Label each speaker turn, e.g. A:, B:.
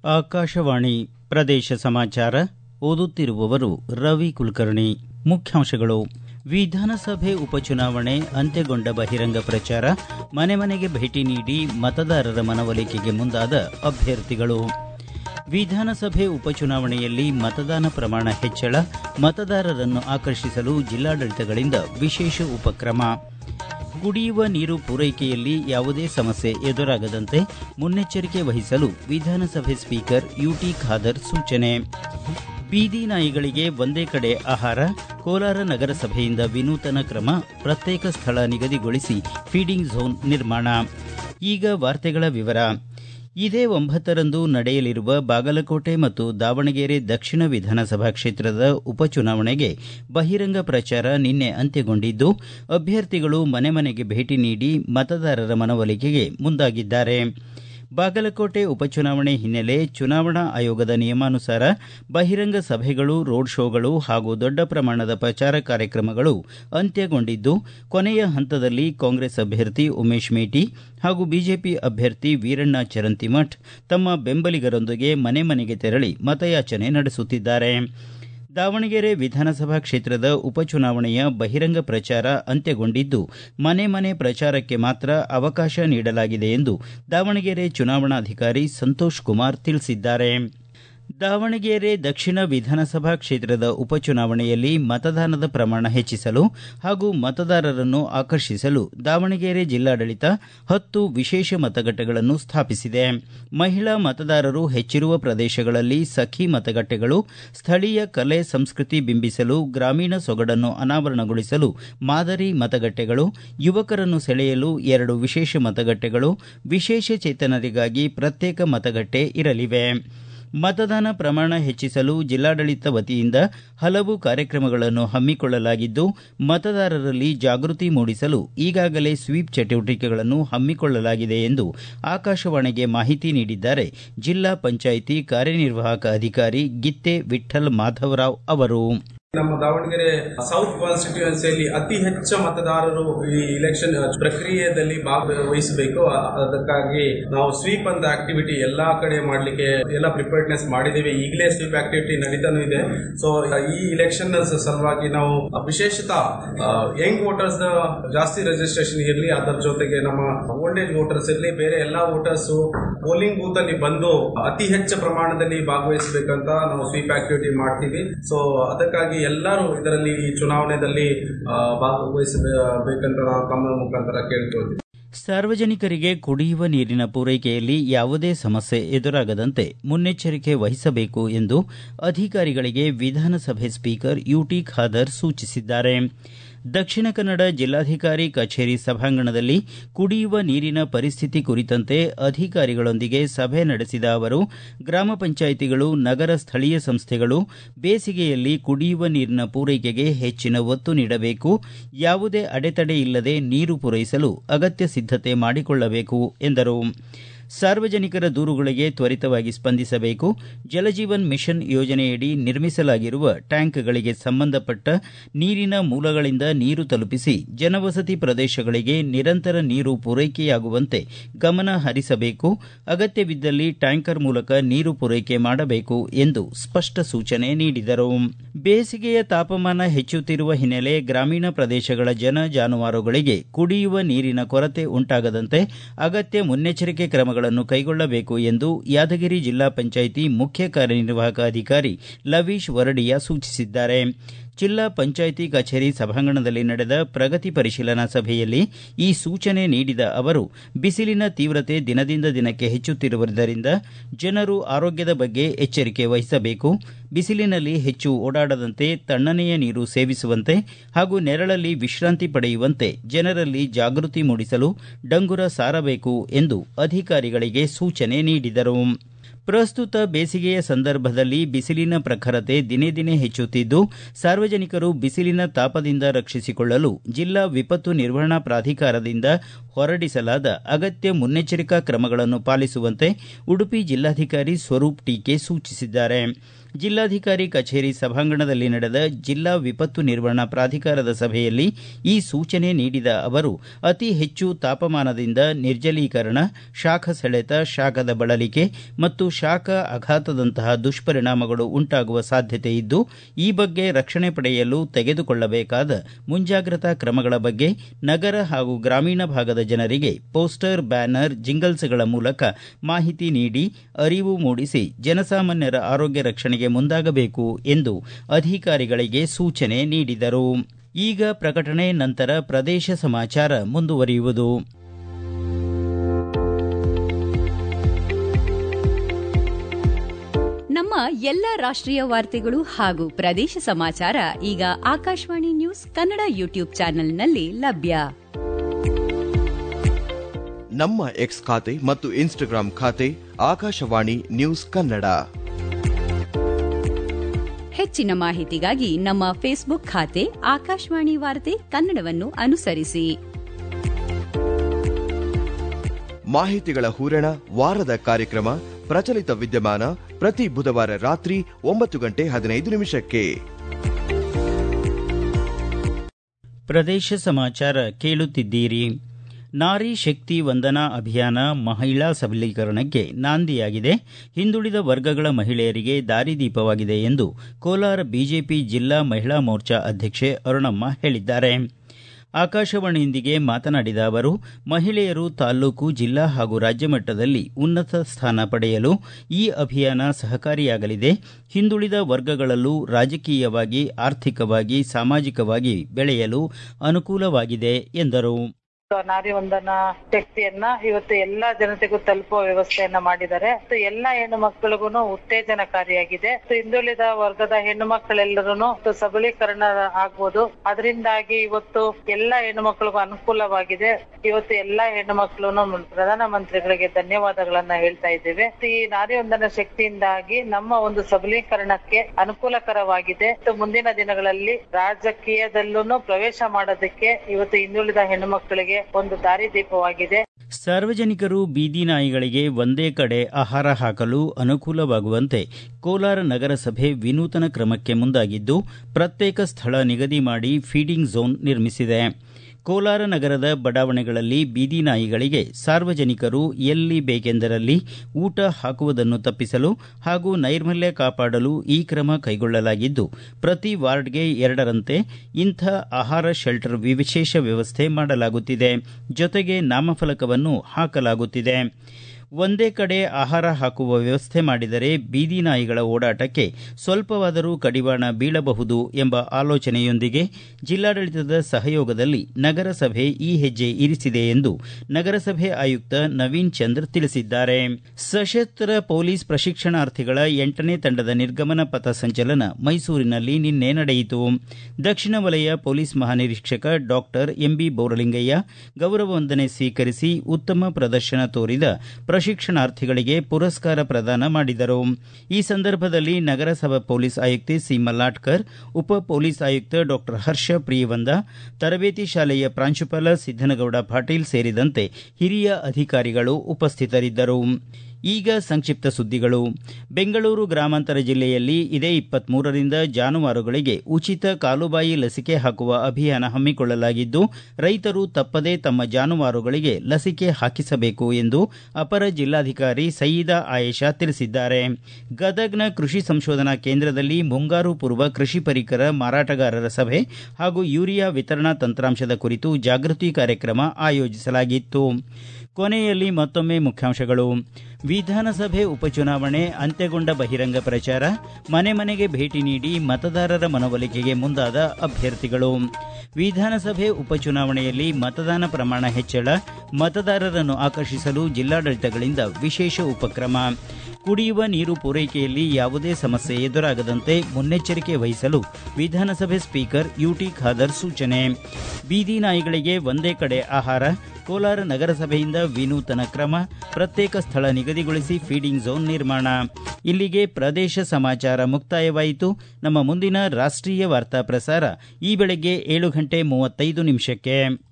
A: ಆಕಾಶವಾಣಿ ಪ್ರದೇಶ ಸಮಾಚಾರ ಓದುತ್ತಿರುವವರು ರವಿ ಕುಲಕರ್ಣಿ ಮುಖ್ಯಾಂಶಗಳು ವಿಧಾನಸಭೆ ಉಪಚುನಾವಣೆ ಅಂತ್ಯಗೊಂಡ ಬಹಿರಂಗ ಪ್ರಚಾರ ಮನೆ ಮನೆಗೆ ಭೇಟಿ ನೀಡಿ ಮತದಾರರ ಮನವೊಲಿಕೆಗೆ ಮುಂದಾದ ಅಭ್ಯರ್ಥಿಗಳು ವಿಧಾನಸಭೆ ಉಪಚುನಾವಣೆಯಲ್ಲಿ ಮತದಾನ ಪ್ರಮಾಣ ಹೆಚ್ಚಳ ಮತದಾರರನ್ನು ಆಕರ್ಷಿಸಲು ಜಿಲ್ಲಾಡಳಿತಗಳಿಂದ ವಿಶೇಷ ಉಪಕ್ರಮ ಕುಡಿಯುವ ನೀರು ಪೂರೈಕೆಯಲ್ಲಿ ಯಾವುದೇ ಸಮಸ್ಯೆ ಎದುರಾಗದಂತೆ ಮುನ್ನೆಚ್ಚರಿಕೆ ವಹಿಸಲು ವಿಧಾನಸಭೆ ಸ್ಪೀಕರ್ ಯುಟಿ ಖಾದರ್ ಸೂಚನೆ ಬೀದಿ ನಾಯಿಗಳಿಗೆ ಒಂದೇ ಕಡೆ ಆಹಾರ ಕೋಲಾರ ನಗರಸಭೆಯಿಂದ ವಿನೂತನ ಕ್ರಮ ಪ್ರತ್ಯೇಕ ಸ್ಥಳ ನಿಗದಿಗೊಳಿಸಿ ಫೀಡಿಂಗ್ ಝೋನ್ ನಿರ್ಮಾಣ ಈಗ ವಾರ್ತೆಗಳ ವಿವರ ಇದೇ ಒಂಬತ್ತರಂದು ನಡೆಯಲಿರುವ ಬಾಗಲಕೋಟೆ ಮತ್ತು ದಾವಣಗೆರೆ ದಕ್ಷಿಣ ವಿಧಾನಸಭಾ ಕ್ಷೇತ್ರದ ಉಪಚುನಾವಣೆಗೆ ಬಹಿರಂಗ ಪ್ರಚಾರ ನಿನ್ನೆ ಅಂತ್ಯಗೊಂಡಿದ್ದು ಅಭ್ಯರ್ಥಿಗಳು ಮನೆ ಮನೆಗೆ ಭೇಟಿ ನೀಡಿ ಮತದಾರರ ಮನವೊಲಿಕೆಗೆ ಮುಂದಾಗಿದ್ದಾರೆ ಬಾಗಲಕೋಟೆ ಉಪಚುನಾವಣೆ ಹಿನ್ನೆಲೆ ಚುನಾವಣಾ ಆಯೋಗದ ನಿಯಮಾನುಸಾರ ಬಹಿರಂಗ ಸಭೆಗಳು ರೋಡ್ ಶೋಗಳು ಹಾಗೂ ದೊಡ್ಡ ಪ್ರಮಾಣದ ಪ್ರಚಾರ ಕಾರ್ಯಕ್ರಮಗಳು ಅಂತ್ಯಗೊಂಡಿದ್ದು ಕೊನೆಯ ಹಂತದಲ್ಲಿ ಕಾಂಗ್ರೆಸ್ ಅಭ್ಯರ್ಥಿ ಉಮೇಶ್ ಮೇಟಿ ಹಾಗೂ ಬಿಜೆಪಿ ಅಭ್ಯರ್ಥಿ ವೀರಣ್ಣ ಚರಂತಿಮಠ್ ತಮ್ಮ ಬೆಂಬಲಿಗರೊಂದಿಗೆ ಮನೆ ಮನೆಗೆ ತೆರಳಿ ಮತಯಾಚನೆ ನಡೆಸುತ್ತಿದ್ದಾರೆ ದಾವಣಗೆರೆ ವಿಧಾನಸಭಾ ಕ್ಷೇತ್ರದ ಉಪಚುನಾವಣೆಯ ಬಹಿರಂಗ ಪ್ರಚಾರ ಅಂತ್ಯಗೊಂಡಿದ್ದು ಮನೆ ಮನೆ ಪ್ರಚಾರಕ್ಕೆ ಮಾತ್ರ ಅವಕಾಶ ನೀಡಲಾಗಿದೆ ಎಂದು ದಾವಣಗೆರೆ ಚುನಾವಣಾಧಿಕಾರಿ ಸಂತೋಷ್ ಕುಮಾರ್ ತಿಳಿಸಿದ್ದಾರೆ ದಾವಣಗೆರೆ ದಕ್ಷಿಣ ವಿಧಾನಸಭಾ ಕ್ಷೇತ್ರದ ಉಪಚುನಾವಣೆಯಲ್ಲಿ ಮತದಾನದ ಪ್ರಮಾಣ ಹೆಚ್ಚಿಸಲು ಹಾಗೂ ಮತದಾರರನ್ನು ಆಕರ್ಷಿಸಲು ದಾವಣಗೆರೆ ಜಿಲ್ಲಾಡಳಿತ ಹತ್ತು ವಿಶೇಷ ಮತಗಟ್ಟೆಗಳನ್ನು ಸ್ಥಾಪಿಸಿದೆ ಮಹಿಳಾ ಮತದಾರರು ಹೆಚ್ಚಿರುವ ಪ್ರದೇಶಗಳಲ್ಲಿ ಸಖಿ ಮತಗಟ್ಟೆಗಳು ಸ್ಥಳೀಯ ಕಲೆ ಸಂಸ್ಕೃತಿ ಬಿಂಬಿಸಲು ಗ್ರಾಮೀಣ ಸೊಗಡನ್ನು ಅನಾವರಣಗೊಳಿಸಲು ಮಾದರಿ ಮತಗಟ್ಟೆಗಳು ಯುವಕರನ್ನು ಸೆಳೆಯಲು ಎರಡು ವಿಶೇಷ ಮತಗಟ್ಟೆಗಳು ವಿಶೇಷ ಚೇತನರಿಗಾಗಿ ಪ್ರತ್ಯೇಕ ಮತಗಟ್ಟೆ ಇರಲಿವೆ ಮತದಾನ ಪ್ರಮಾಣ ಹೆಚ್ಚಿಸಲು ಜಿಲ್ಲಾಡಳಿತ ವತಿಯಿಂದ ಹಲವು ಕಾರ್ಯಕ್ರಮಗಳನ್ನು ಹಮ್ಮಿಕೊಳ್ಳಲಾಗಿದ್ದು ಮತದಾರರಲ್ಲಿ ಜಾಗೃತಿ ಮೂಡಿಸಲು ಈಗಾಗಲೇ ಸ್ವೀಪ್ ಚಟುವಟಿಕೆಗಳನ್ನು ಹಮ್ಮಿಕೊಳ್ಳಲಾಗಿದೆ ಎಂದು ಆಕಾಶವಾಣಿಗೆ ಮಾಹಿತಿ ನೀಡಿದ್ದಾರೆ ಜಿಲ್ಲಾ ಪಂಚಾಯಿತಿ ಕಾರ್ಯನಿರ್ವಾಹಕ ಅಧಿಕಾರಿ ಗಿತ್ತೆ ವಿಠ್ಠಲ್ ಮಾಧವರಾವ್ ಅವರು
B: ನಮ್ಮ ದಾವಣಗೆರೆ ಸೌತ್ ಕಾನ್ಸ್ಟಿಟ್ಯೂನ್ಸಿಯಲ್ಲಿ ಅತಿ ಹೆಚ್ಚು ಮತದಾರರು ಈ ಇಲೆಕ್ಷನ್ ಪ್ರಕ್ರಿಯೆಯಲ್ಲಿ ಭಾಗವಹಿಸಬೇಕು ಅದಕ್ಕಾಗಿ ನಾವು ಸ್ವೀಪ್ ಅಂತ ಆಕ್ಟಿವಿಟಿ ಎಲ್ಲಾ ಕಡೆ ಮಾಡ್ಲಿಕ್ಕೆ ಎಲ್ಲ ಪ್ರಿಪೇರ್ಡ್ನೆಸ್ ಮಾಡಿದ್ದೇವೆ ಈಗಲೇ ಸ್ವೀಪ್ ಆಕ್ಟಿವಿಟಿ ನಡೀತಾನೂ ಇದೆ ಸೊ ಈ ಇಲೆಕ್ಷನ್ ಸಲುವಾಗಿ ನಾವು ವಿಶೇಷತ ಯಂಗ್ ವೋಟರ್ಸ್ ಜಾಸ್ತಿ ರಿಜಿಸ್ಟ್ರೇಷನ್ ಇರಲಿ ಅದರ ಜೊತೆಗೆ ನಮ್ಮ ಓಲ್ಡ್ ಏಜ್ ವೋಟರ್ಸ್ ಇರಲಿ ಬೇರೆ ಎಲ್ಲಾ ವೋಟರ್ಸ್ ಪೋಲಿಂಗ್ ಬೂತ್ ಅಲ್ಲಿ ಬಂದು ಅತಿ ಹೆಚ್ಚು ಪ್ರಮಾಣದಲ್ಲಿ ಭಾಗವಹಿಸಬೇಕಂತ ನಾವು ಸ್ವೀಪ್ ಆಕ್ಟಿವಿಟಿ ಮಾಡ್ತೀವಿ ಸೊ ಅದಕ್ಕಾಗಿ ಎಲ್ಲರೂ ಇದರಲ್ಲಿ ಈ ಚುನಾವಣೆಯಲ್ಲಿ ಭಾಗವಹಿಸಬೇಕಂತ ನಾವು ತಮ್ಮ ಮುಖಾಂತರ ಕೇಳ್ಕೊಳ್ತೀವಿ
A: ಸಾರ್ವಜನಿಕರಿಗೆ ಕುಡಿಯುವ ನೀರಿನ ಪೂರೈಕೆಯಲ್ಲಿ ಯಾವುದೇ ಸಮಸ್ಯೆ ಎದುರಾಗದಂತೆ ಮುನ್ನೆಚ್ಚರಿಕೆ ವಹಿಸಬೇಕು ಎಂದು ಅಧಿಕಾರಿಗಳಿಗೆ ವಿಧಾನಸಭೆ ಸ್ಪೀಕರ್ ಯುಟಿ ಖಾದರ್ ಸೂಚಿಸಿದ್ದಾರೆ ದಕ್ಷಿಣ ಕನ್ನಡ ಜಿಲ್ಲಾಧಿಕಾರಿ ಕಚೇರಿ ಸಭಾಂಗಣದಲ್ಲಿ ಕುಡಿಯುವ ನೀರಿನ ಪರಿಸ್ಥಿತಿ ಕುರಿತಂತೆ ಅಧಿಕಾರಿಗಳೊಂದಿಗೆ ಸಭೆ ನಡೆಸಿದ ಅವರು ಗ್ರಾಮ ಪಂಚಾಯಿತಿಗಳು ನಗರ ಸ್ಥಳೀಯ ಸಂಸ್ಥೆಗಳು ಬೇಸಿಗೆಯಲ್ಲಿ ಕುಡಿಯುವ ನೀರಿನ ಪೂರೈಕೆಗೆ ಹೆಚ್ಚಿನ ಒತ್ತು ನೀಡಬೇಕು ಯಾವುದೇ ಅಡೆತಡೆ ಇಲ್ಲದೆ ನೀರು ಪೂರೈಸಲು ಅಗತ್ಯ ಸಿದ್ದತೆ ಮಾಡಿಕೊಳ್ಳಬೇಕು ಎಂದರು ಸಾರ್ವಜನಿಕರ ದೂರುಗಳಿಗೆ ತ್ವರಿತವಾಗಿ ಸ್ಪಂದಿಸಬೇಕು ಜಲಜೀವನ್ ಮಿಷನ್ ಯೋಜನೆಯಡಿ ನಿರ್ಮಿಸಲಾಗಿರುವ ಟ್ಯಾಂಕ್ಗಳಿಗೆ ಸಂಬಂಧಪಟ್ಟ ನೀರಿನ ಮೂಲಗಳಿಂದ ನೀರು ತಲುಪಿಸಿ ಜನವಸತಿ ಪ್ರದೇಶಗಳಿಗೆ ನಿರಂತರ ನೀರು ಪೂರೈಕೆಯಾಗುವಂತೆ ಗಮನ ಹರಿಸಬೇಕು ಅಗತ್ಯವಿದ್ದಲ್ಲಿ ಟ್ಯಾಂಕರ್ ಮೂಲಕ ನೀರು ಪೂರೈಕೆ ಮಾಡಬೇಕು ಎಂದು ಸ್ಪಷ್ಟ ಸೂಚನೆ ನೀಡಿದರು ಬೇಸಿಗೆಯ ತಾಪಮಾನ ಹೆಚ್ಚುತ್ತಿರುವ ಹಿನ್ನೆಲೆ ಗ್ರಾಮೀಣ ಪ್ರದೇಶಗಳ ಜನ ಜಾನುವಾರುಗಳಿಗೆ ಕುಡಿಯುವ ನೀರಿನ ಕೊರತೆ ಉಂಟಾಗದಂತೆ ಅಗತ್ಯ ಮುನ್ನೆಚ್ಚರಿಕೆ ಕ್ರಮಗಳನ್ನು ಕೈಗೊಳ್ಳಬೇಕು ಎಂದು ಯಾದಗಿರಿ ಜಿಲ್ಲಾ ಪಂಚಾಯಿತಿ ಮುಖ್ಯ ಕಾರ್ಯನಿರ್ವಾಹಕ ಅಧಿಕಾರಿ ಲವೀಶ್ ವರಡಿಯಾ ಸೂಚಿಸಿದ್ದಾರೆ ಜಿಲ್ಲಾ ಪಂಚಾಯಿತಿ ಕಚೇರಿ ಸಭಾಂಗಣದಲ್ಲಿ ನಡೆದ ಪ್ರಗತಿ ಪರಿಶೀಲನಾ ಸಭೆಯಲ್ಲಿ ಈ ಸೂಚನೆ ನೀಡಿದ ಅವರು ಬಿಸಿಲಿನ ತೀವ್ರತೆ ದಿನದಿಂದ ದಿನಕ್ಕೆ ಹೆಚ್ಚುತ್ತಿರುವುದರಿಂದ ಜನರು ಆರೋಗ್ಯದ ಬಗ್ಗೆ ಎಚ್ಚರಿಕೆ ವಹಿಸಬೇಕು ಬಿಸಿಲಿನಲ್ಲಿ ಹೆಚ್ಚು ಓಡಾಡದಂತೆ ತಣ್ಣನೆಯ ನೀರು ಸೇವಿಸುವಂತೆ ಹಾಗೂ ನೆರಳಲ್ಲಿ ವಿಶ್ರಾಂತಿ ಪಡೆಯುವಂತೆ ಜನರಲ್ಲಿ ಜಾಗೃತಿ ಮೂಡಿಸಲು ಡಂಗುರ ಸಾರಬೇಕು ಎಂದು ಅಧಿಕಾರಿಗಳಿಗೆ ಸೂಚನೆ ನೀಡಿದರು ಪ್ರಸ್ತುತ ಬೇಸಿಗೆಯ ಸಂದರ್ಭದಲ್ಲಿ ಬಿಸಿಲಿನ ಪ್ರಖರತೆ ದಿನೇ ದಿನೇ ಹೆಚ್ಚುತ್ತಿದ್ದು ಸಾರ್ವಜನಿಕರು ಬಿಸಿಲಿನ ತಾಪದಿಂದ ರಕ್ಷಿಸಿಕೊಳ್ಳಲು ಜಿಲ್ಲಾ ವಿಪತ್ತು ನಿರ್ವಹಣಾ ಪ್ರಾಧಿಕಾರದಿಂದ ಹೊರಡಿಸಲಾದ ಅಗತ್ಯ ಮುನ್ನೆಚ್ಚರಿಕಾ ಕ್ರಮಗಳನ್ನು ಪಾಲಿಸುವಂತೆ ಉಡುಪಿ ಜಿಲ್ಲಾಧಿಕಾರಿ ಸ್ವರೂಪ್ ಟೀಕೆ ಸೂಚಿಸಿದ್ದಾರೆ ಜಿಲ್ಲಾಧಿಕಾರಿ ಕಚೇರಿ ಸಭಾಂಗಣದಲ್ಲಿ ನಡೆದ ಜಿಲ್ಲಾ ವಿಪತ್ತು ನಿರ್ವಹಣಾ ಪ್ರಾಧಿಕಾರದ ಸಭೆಯಲ್ಲಿ ಈ ಸೂಚನೆ ನೀಡಿದ ಅವರು ಅತಿ ಹೆಚ್ಚು ತಾಪಮಾನದಿಂದ ನಿರ್ಜಲೀಕರಣ ಶಾಖ ಸೆಳೆತ ಶಾಖದ ಬಳಲಿಕೆ ಮತ್ತು ಶಾಖ ಆಘಾತದಂತಹ ದುಷ್ಪರಿಣಾಮಗಳು ಉಂಟಾಗುವ ಸಾಧ್ಯತೆ ಇದ್ದು ಈ ಬಗ್ಗೆ ರಕ್ಷಣೆ ಪಡೆಯಲು ತೆಗೆದುಕೊಳ್ಳಬೇಕಾದ ಮುಂಜಾಗ್ರತಾ ಕ್ರಮಗಳ ಬಗ್ಗೆ ನಗರ ಹಾಗೂ ಗ್ರಾಮೀಣ ಭಾಗದ ಜನರಿಗೆ ಪೋಸ್ಟರ್ ಬ್ಯಾನರ್ ಜಿಂಗಲ್ಸ್ಗಳ ಮೂಲಕ ಮಾಹಿತಿ ನೀಡಿ ಅರಿವು ಮೂಡಿಸಿ ಜನಸಾಮಾನ್ಯರ ಆರೋಗ್ಯ ರಕ್ಷಣೆಗೆ ಮುಂದಾಗಬೇಕು ಎಂದು ಅಧಿಕಾರಿಗಳಿಗೆ ಸೂಚನೆ ನೀಡಿದರು ಈಗ ಪ್ರಕಟಣೆ ನಂತರ ಪ್ರದೇಶ ಸಮಾಚಾರ ಮುಂದುವರಿಯುವುದು
C: ನಮ್ಮ ಎಲ್ಲ ರಾಷ್ಟ್ರೀಯ ವಾರ್ತೆಗಳು ಹಾಗೂ ಪ್ರದೇಶ ಸಮಾಚಾರ ಈಗ ಆಕಾಶವಾಣಿ ನ್ಯೂಸ್ ಕನ್ನಡ ಯೂಟ್ಯೂಬ್ ಚಾನೆಲ್ನಲ್ಲಿ ಲಭ್ಯ
D: ನಮ್ಮ ಎಕ್ಸ್ ಖಾತೆ ಮತ್ತು ಇನ್ಸ್ಟಾಗ್ರಾಂ ಖಾತೆ ಆಕಾಶವಾಣಿ ನ್ಯೂಸ್ ಕನ್ನಡ
C: ಹೆಚ್ಚಿನ ಮಾಹಿತಿಗಾಗಿ ನಮ್ಮ ಫೇಸ್ಬುಕ್ ಖಾತೆ ಆಕಾಶವಾಣಿ ವಾರ್ತೆ ಕನ್ನಡವನ್ನು ಅನುಸರಿಸಿ
D: ಮಾಹಿತಿಗಳ ಹೂರಣ ವಾರದ ಕಾರ್ಯಕ್ರಮ ಪ್ರಚಲಿತ ವಿದ್ಯಮಾನ ಪ್ರತಿ ಬುಧವಾರ ರಾತ್ರಿ ಒಂಬತ್ತು ಗಂಟೆ ಹದಿನೈದು ನಿಮಿಷಕ್ಕೆ
A: ಪ್ರದೇಶ ಸಮಾಚಾರ ಕೇಳುತ್ತಿದ್ದೀರಿ ನಾರಿ ಶಕ್ತಿ ವಂದನಾ ಅಭಿಯಾನ ಮಹಿಳಾ ಸಬಲೀಕರಣಕ್ಕೆ ನಾಂದಿಯಾಗಿದೆ ಹಿಂದುಳಿದ ವರ್ಗಗಳ ಮಹಿಳೆಯರಿಗೆ ದಾರಿದೀಪವಾಗಿದೆ ಎಂದು ಕೋಲಾರ ಬಿಜೆಪಿ ಜಿಲ್ಲಾ ಮಹಿಳಾ ಮೋರ್ಚಾ ಅಧ್ಯಕ್ಷೆ ಅರುಣಮ್ಮ ಹೇಳಿದ್ದಾರೆ ಆಕಾಶವಾಣಿಯೊಂದಿಗೆ ಮಾತನಾಡಿದ ಅವರು ಮಹಿಳೆಯರು ತಾಲ್ಲೂಕು ಜಿಲ್ಲಾ ಹಾಗೂ ರಾಜ್ಯ ಮಟ್ಟದಲ್ಲಿ ಉನ್ನತ ಸ್ಥಾನ ಪಡೆಯಲು ಈ ಅಭಿಯಾನ ಸಹಕಾರಿಯಾಗಲಿದೆ ಹಿಂದುಳಿದ ವರ್ಗಗಳಲ್ಲೂ ರಾಜಕೀಯವಾಗಿ ಆರ್ಥಿಕವಾಗಿ ಸಾಮಾಜಿಕವಾಗಿ ಬೆಳೆಯಲು ಅನುಕೂಲವಾಗಿದೆ ಎಂದರು
E: ನಾರಿ ವಂದನಾ ಶಕ್ತಿಯನ್ನ ಇವತ್ತು ಎಲ್ಲಾ ಜನತೆಗೂ ತಲುಪುವ ವ್ಯವಸ್ಥೆಯನ್ನ ಮಾಡಿದ್ದಾರೆ ಮತ್ತು ಎಲ್ಲಾ ಹೆಣ್ಣು ಮಕ್ಕಳಿಗೂ ಉತ್ತೇಜನಕಾರಿಯಾಗಿದೆ ಮತ್ತು ಹಿಂದುಳಿದ ವರ್ಗದ ಹೆಣ್ಣು ಮಕ್ಕಳೆಲ್ಲರೂ ಸಬಲೀಕರಣ ಆಗ್ಬೋದು ಅದರಿಂದಾಗಿ ಇವತ್ತು ಎಲ್ಲಾ ಹೆಣ್ಣು ಮಕ್ಕಳಿಗೂ ಅನುಕೂಲವಾಗಿದೆ ಇವತ್ತು ಎಲ್ಲಾ ಹೆಣ್ಣು ಮಕ್ಕಳು ಪ್ರಧಾನ ಮಂತ್ರಿಗಳಿಗೆ ಧನ್ಯವಾದಗಳನ್ನ ಹೇಳ್ತಾ ಇದ್ದೇವೆ ಈ ನಾರಿ ವಂದನಾ ಶಕ್ತಿಯಿಂದಾಗಿ ನಮ್ಮ ಒಂದು ಸಬಲೀಕರಣಕ್ಕೆ ಅನುಕೂಲಕರವಾಗಿದೆ ಮತ್ತು ಮುಂದಿನ ದಿನಗಳಲ್ಲಿ ರಾಜಕೀಯದಲ್ಲೂ ಪ್ರವೇಶ ಮಾಡೋದಕ್ಕೆ ಇವತ್ತು ಹಿಂದುಳಿದ ಹೆಣ್ಣು ಮಕ್ಕಳಿಗೆ ಒಂದು ದಾರಿದೀಪವಾಗಿದೆ
A: ಸಾರ್ವಜನಿಕರು ಬೀದಿ ನಾಯಿಗಳಿಗೆ ಒಂದೇ ಕಡೆ ಆಹಾರ ಹಾಕಲು ಅನುಕೂಲವಾಗುವಂತೆ ಕೋಲಾರ ನಗರಸಭೆ ವಿನೂತನ ಕ್ರಮಕ್ಕೆ ಮುಂದಾಗಿದ್ದು ಪ್ರತ್ಯೇಕ ಸ್ಥಳ ನಿಗದಿ ಮಾಡಿ ಫೀಡಿಂಗ್ ಝೋನ್ ನಿರ್ಮಿಸಿದೆ ಕೋಲಾರ ನಗರದ ಬಡಾವಣೆಗಳಲ್ಲಿ ಬೀದಿ ನಾಯಿಗಳಿಗೆ ಸಾರ್ವಜನಿಕರು ಎಲ್ಲಿ ಬೇಕೆಂದರಲ್ಲಿ ಊಟ ಹಾಕುವುದನ್ನು ತಪ್ಪಿಸಲು ಹಾಗೂ ನೈರ್ಮಲ್ಯ ಕಾಪಾಡಲು ಈ ಕ್ರಮ ಕೈಗೊಳ್ಳಲಾಗಿದ್ದು ಪ್ರತಿ ವಾರ್ಡ್ಗೆ ಎರಡರಂತೆ ಇಂಥ ಆಹಾರ ಶೆಲ್ಟರ್ ವಿಶೇಷ ವ್ಯವಸ್ಥೆ ಮಾಡಲಾಗುತ್ತಿದೆ ಜೊತೆಗೆ ನಾಮಫಲಕವನ್ನು ಹಾಕಲಾಗುತ್ತಿದೆ ಒಂದೇ ಕಡೆ ಆಹಾರ ಹಾಕುವ ವ್ಯವಸ್ಥೆ ಮಾಡಿದರೆ ಬೀದಿ ನಾಯಿಗಳ ಓಡಾಟಕ್ಕೆ ಸ್ವಲ್ಪವಾದರೂ ಕಡಿವಾಣ ಬೀಳಬಹುದು ಎಂಬ ಆಲೋಚನೆಯೊಂದಿಗೆ ಜಿಲ್ಲಾಡಳಿತದ ಸಹಯೋಗದಲ್ಲಿ ನಗರಸಭೆ ಈ ಹೆಜ್ಜೆ ಇರಿಸಿದೆ ಎಂದು ನಗರಸಭೆ ಆಯುಕ್ತ ನವೀನ್ ಚಂದ್ರ ತಿಳಿಸಿದ್ದಾರೆ ಸಶಸ್ತ್ರ ಪೊಲೀಸ್ ಪ್ರಶಿಕ್ಷಣಾರ್ಥಿಗಳ ಎಂಟನೇ ತಂಡದ ನಿರ್ಗಮನ ಪಥ ಸಂಚಲನ ಮೈಸೂರಿನಲ್ಲಿ ನಿನ್ನೆ ನಡೆಯಿತು ದಕ್ಷಿಣ ವಲಯ ಪೊಲೀಸ್ ಮಹಾನಿರೀಕ್ಷಕ ಡಾಕ್ಟರ್ ಎಂಬಿ ಬೋರಲಿಂಗಯ್ಯ ಗೌರವ ವಂದನೆ ಸ್ವೀಕರಿಸಿ ಉತ್ತಮ ಪ್ರದರ್ಶನ ತೋರಿದ ಪ್ರಶಿಕ್ಷಣಾರ್ಥಿಗಳಿಗೆ ಪುರಸ್ಕಾರ ಪ್ರದಾನ ಮಾಡಿದರು ಈ ಸಂದರ್ಭದಲ್ಲಿ ನಗರಸಭಾ ಪೊಲೀಸ್ ಆಯುಕ್ತೆ ಸಿ ಮಲ್ಲಾಟ್ಕರ್ ಉಪ ಪೊಲೀಸ್ ಆಯುಕ್ತ ಡಾಕ್ಟರ್ ಹರ್ಷ ಪ್ರಿಯವಂದ ತರಬೇತಿ ಶಾಲೆಯ ಪ್ರಾಂಶುಪಾಲ ಸಿದ್ದನಗೌಡ ಪಾಟೀಲ್ ಸೇರಿದಂತೆ ಹಿರಿಯ ಅಧಿಕಾರಿಗಳು ಉಪಸ್ಥಿತರಿದ್ದರು ಈಗ ಸಂಕ್ಷಿಪ್ತ ಸುದ್ದಿಗಳು ಬೆಂಗಳೂರು ಗ್ರಾಮಾಂತರ ಜಿಲ್ಲೆಯಲ್ಲಿ ಇದೇ ಇಪ್ಪತ್ಮೂರರಿಂದ ಜಾನುವಾರುಗಳಿಗೆ ಉಚಿತ ಕಾಲುಬಾಯಿ ಲಸಿಕೆ ಹಾಕುವ ಅಭಿಯಾನ ಹಮ್ಮಿಕೊಳ್ಳಲಾಗಿದ್ದು ರೈತರು ತಪ್ಪದೇ ತಮ್ಮ ಜಾನುವಾರುಗಳಿಗೆ ಲಸಿಕೆ ಹಾಕಿಸಬೇಕು ಎಂದು ಅಪರ ಜಿಲ್ಲಾಧಿಕಾರಿ ಸಯೀದಾ ಆಯೇಷಾ ತಿಳಿಸಿದ್ದಾರೆ ಗದಗ್ನ ಕೃಷಿ ಸಂಶೋಧನಾ ಕೇಂದ್ರದಲ್ಲಿ ಮುಂಗಾರು ಪೂರ್ವ ಕೃಷಿ ಪರಿಕರ ಮಾರಾಟಗಾರರ ಸಭೆ ಹಾಗೂ ಯೂರಿಯಾ ವಿತರಣಾ ತಂತ್ರಾಂಶದ ಕುರಿತು ಜಾಗೃತಿ ಕಾರ್ಯಕ್ರಮ ಆಯೋಜಿಸಲಾಗಿತ್ತು ಕೊನೆಯಲ್ಲಿ ಮತ್ತೊಮ್ಮೆ ಮುಖ್ಯಾಂಶಗಳು ವಿಧಾನಸಭೆ ಉಪಚುನಾವಣೆ ಅಂತ್ಯಗೊಂಡ ಬಹಿರಂಗ ಪ್ರಚಾರ ಮನೆ ಮನೆಗೆ ಭೇಟಿ ನೀಡಿ ಮತದಾರರ ಮನವೊಲಿಕೆಗೆ ಮುಂದಾದ ಅಭ್ಯರ್ಥಿಗಳು ವಿಧಾನಸಭೆ ಉಪಚುನಾವಣೆಯಲ್ಲಿ ಮತದಾನ ಪ್ರಮಾಣ ಹೆಚ್ಚಳ ಮತದಾರರನ್ನು ಆಕರ್ಷಿಸಲು ಜಿಲ್ಲಾಡಳಿತಗಳಿಂದ ವಿಶೇಷ ಉಪಕ್ರಮ ಕುಡಿಯುವ ನೀರು ಪೂರೈಕೆಯಲ್ಲಿ ಯಾವುದೇ ಸಮಸ್ಯೆ ಎದುರಾಗದಂತೆ ಮುನ್ನೆಚ್ಚರಿಕೆ ವಹಿಸಲು ವಿಧಾನಸಭೆ ಸ್ಪೀಕರ್ ಯುಟಿ ಖಾದರ್ ಸೂಚನೆ ಬೀದಿ ನಾಯಿಗಳಿಗೆ ಒಂದೇ ಕಡೆ ಆಹಾರ ಕೋಲಾರ ನಗರಸಭೆಯಿಂದ ವಿನೂತನ ಕ್ರಮ ಪ್ರತ್ಯೇಕ ಸ್ಥಳ ನಿಗದಿಗೊಳಿಸಿ ಫೀಡಿಂಗ್ ಝೋನ್ ನಿರ್ಮಾಣ ಇಲ್ಲಿಗೆ ಪ್ರದೇಶ ಸಮಾಚಾರ ಮುಕ್ತಾಯವಾಯಿತು ನಮ್ಮ ಮುಂದಿನ ರಾಷ್ಟ್ರೀಯ ವಾರ್ತಾ ಪ್ರಸಾರ ಈ ಬೆಳಗ್ಗೆ ಏಳು ಗಂಟೆ ಮೂವತ್ತೈದು ನಿಮಿಷಕ್ಕೆ